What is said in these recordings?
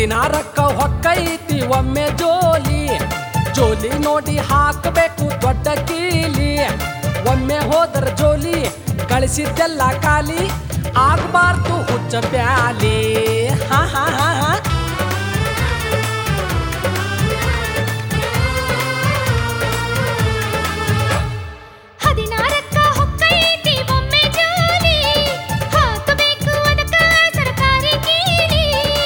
ಹದಿನಾರಕ್ಕ ಹೊಕ್ಕೈತಿ ಒಮ್ಮೆ ಜೋಲಿ ಜೋಲಿ ನೋಡಿ ಹಾಕಬೇಕು ದೊಡ್ಡ ಕೀಲಿ ಒಮ್ಮೆ ಹೋದರ ಜೋಲಿ ಕಳಿಸಿದ್ದೆಲ್ಲ ಖಾಲಿ ಆಗ್ಬಾರ್ದು ಹುಚ್ಚ ಪ್ಯಾಲಿ ಹಾ ಹಾ ಹಾ ಹಾ ಹದಿನಾರಕ್ಕ ಹೊಕ್ಕೈತಿ ಒಮ್ಮೆ ಜೋಲಿ ಹಾಕಬೇಕು ಅದಕ್ಕ ಸರ್ಕಾರಿ ಕೀಲಿ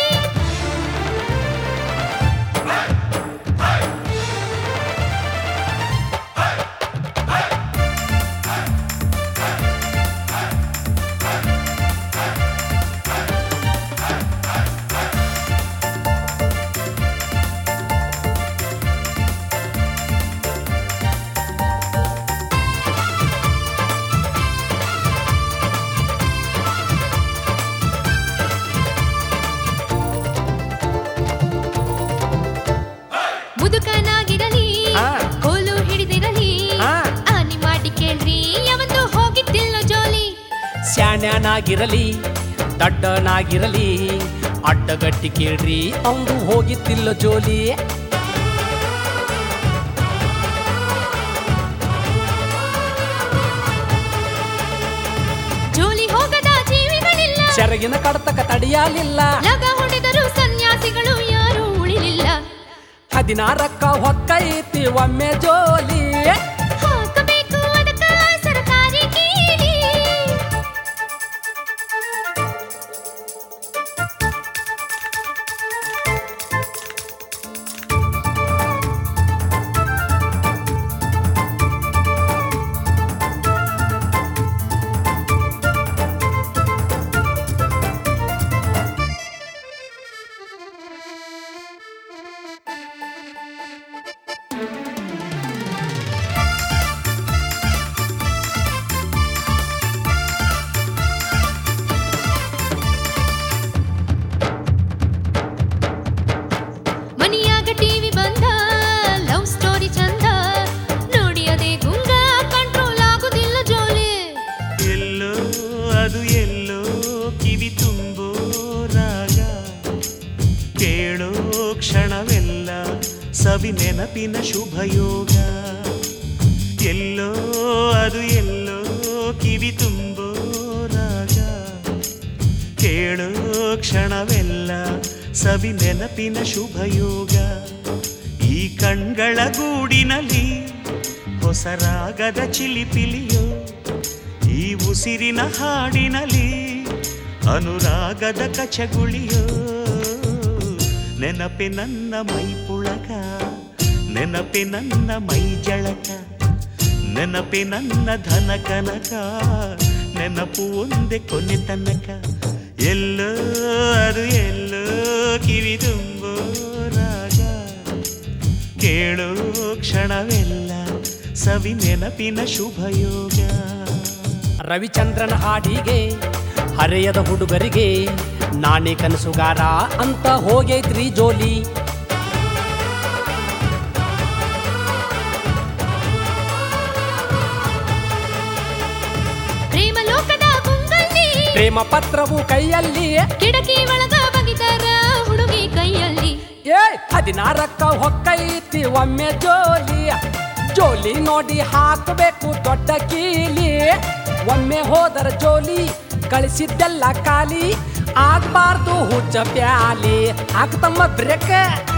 ಮುದುಕನಾಗಿರಲಿ ಹಾ. ಕೋಲು ಹಿಡಿದಿರಲಿ ಹಾ. ಆನಿ ಮಾಡಿ ಕೇಳ್ರಿ ಯಾವತ್ತು ಹೋಗಿದ್ದಿಲ್ಲ ಜೋಲಿ ಸ್ಯಾಣ್ಯಾನಾಗಿರಲಿ ದಡ್ಡನಾಗಿರಲಿ ಅಡ್ಡಗಟ್ಟಿ ಕೇಳ್ರಿ ಅವಂದು ಹೋಗಿತ್ತಿಲ್ಲ ಜೋಲಿ ಜೋಲಿ ಹೋಗದ ಜೀವಿಗಳಿಲ್ಲ ಸೆರಗಿನ ಕಡತಕ ತಡಿಯಲಿಲ್ಲ ಲಗ ಹೊಡೆದರು ಸನ್ಯಾಸಿಗಳು ಯಾರೂ ಉಳಿಲಿಲ್ಲ ಹದಿನಾರಕ್ಕ ಹೊಕ್ಕೈತಿ ಒಮ್ಮೆ ಜೋಲಿ ಹಾಕಬೇಕು ಅದಕ್ಕ ಸರ್ಕಾರಿ ಕೀಲಿ ಮನಿಯಾಗ ಟಿವಿ ಬಂದ ಲವ್ ಸ್ಟೋರಿ ಚಂದ ನೋಡಿ ಅದೇ ಗುಂಗ ಕಂಟ್ರೋಲ್ ಆಗುದಿಲ್ಲ ಜೋಲಿ ಎಲ್ಲೋ ಅದು ಎಲ್ಲೋ ಕಿವಿ ತುಂಬೋ ರಾಗ ಕೇಳೋ ಕ್ಷಣವೆಲ್ಲ ಸವಿ ನೆನಪಿನ ಶುಭಯೋಗ ಎಲ್ಲೋ ಅದು ಎಲ್ಲೋ ಕಿವಿ ತುಂಬೋ ರಾಗ ಕೇಳೋ ಕ್ಷಣವೆಲ್ಲ ಸವಿ ನೆನಪಿನ ಶುಭಯೋಗ ಈ ಕಣ್ಗಳ ಗೂಡಿನಲ್ಲಿ ಹೊಸ ರಾಗದ ಚಿಲಿಪಿಲಿಯೋ ಈ ಉಸಿರಿನ ಹಾಡಿನಲ್ಲಿ ಅನುರಾಗದ ಕಚಗುಳಿಯೋ ನೆನಪೆ ನನ್ನ ಮೈ ಪುಳಕ ನೆನಪೆ ನನ್ನ ಮೈ ಜಳಕ ನೆನಪೆ ನನ್ನ ಧನ ಕನಕ ನೆನಪು ಒಂದೇ ಕೊನೆ ತನಕ ಎಲ್ಲೋ ಅದು ಎಲ್ಲೋ ಕಿವಿ ತುಂಬೋ ರಾಗ ಕೇಳೋ ಕ್ಷಣವೆಲ್ಲ ಸವಿ ನೆನಪಿನ ಶುಭಯೋಗ ರವಿಚಂದ್ರನ ಹಾಡಿಗೆ ಹರೆಯದ ಹುಡುಗರಿಗೆ ನಾನೇ ಕನಸುಗಾರ ಅಂತ ಹೋಗೈತ್ರಿ ಜೋಲಿ ಪ್ರೇಮ ಲೋಕದ ಗುಂಗಲ್ಲಿ ಪ್ರೇಮ ಪತ್ರವು ಕೈಯಲ್ಲಿ ಕಿಡಕಿ ಒಳಗ ಬಗಿತಾರ ಹುಡುಗಿ ಕೈಯಲ್ಲಿ ಏ ಹದಿನಾರಕ್ಕ ಹೊಕ್ಕೈತಿ ಒಮ್ಮೆ ಜೋಲಿ ಜೋಲಿ ನೋಡಿ ಹಾಕಬೇಕು ದೊಡ್ಡ ಕೀಲಿ ಒಮ್ಮೆ ಹೋದರ ಜೋಲಿ ಕಳಿಸಿದ್ದೆಲ್ಲ ಖಾಲಿ ಆಗ್ಬಾರ್ದು ಹುಚ್ಚ ಪ್ಯಾಲಿ ಹಾಕ್ತಮ್ಮ ಬ್ರೇಕ್